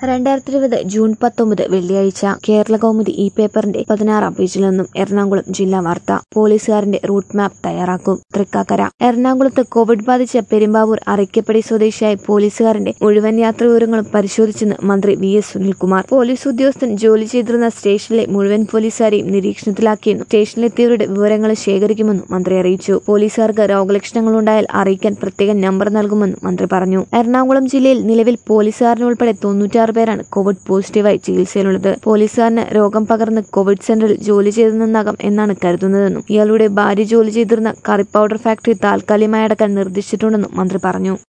രണ്ടായിരത്തി ഇരുപത് ജൂൺ പത്തൊമ്പത് വെള്ളിയാഴ്ച കേരള കൗമുദി ഈ പേപ്പറിന്റെ പതിനാറാം പേജിൽ നിന്നും എറണാകുളം ജില്ലാ വാർത്ത പോലീസുകാരന്റെ റൂട്ട് മാപ്പ് തയ്യാറാക്കും തൃക്കാക്കര എറണാകുളത്ത് കോവിഡ് ബാധിച്ച പെരുമ്പാവൂർ അറയ്ക്കപ്പടി സ്വദേശിയായ പോലീസുകാരന്റെ മുഴുവൻ യാത്രാ വിവരങ്ങളും പരിശോധിച്ചെന്ന് മന്ത്രി വി എസ് സുനിൽകുമാർ പോലീസ് ഉദ്യോഗസ്ഥൻ ജോലി ചെയ്തിരുന്ന സ്റ്റേഷനിലെ മുഴുവൻ പോലീസുകാരെയും നിരീക്ഷണത്തിലാക്കിയെന്നും സ്റ്റേഷനിലെത്തിയവരുടെ വിവരങ്ങൾ ശേഖരിക്കുമെന്നും മന്ത്രി അറിയിച്ചു പോലീസുകാർക്ക് രോഗലക്ഷണങ്ങളുണ്ടായാൽ അറിയിക്കാൻ പ്രത്യേക നമ്പർ നൽകുമെന്നും മന്ത്രി പറഞ്ഞു എറണാകുളം ജില്ലയിൽ നിലവിൽ പോലീസുകാരനുൾപ്പെടെ തൊണ്ണൂറ്റാറ് പേരാണ് കോവിഡ് പോസിറ്റീവായി ചികിത്സയിലുള്ളത് പോലീസുകാരന് രോഗം പകർന്ന് കോവിഡ് സെന്ററിൽ ജോലി ചെയ്തു നിന്നാകാം എന്നാണ് കരുതുന്നതെന്നും ഇയാളുടെ ഭാര്യ ജോലി ചെയ്തിരുന്ന കറി പൗഡർ ഫാക്ടറി താൽക്കാലികമായി അടക്കാൻ നിർദ്ദേശിച്ചിട്ടുണ്ടെന്നും മന്ത്രി പറഞ്ഞു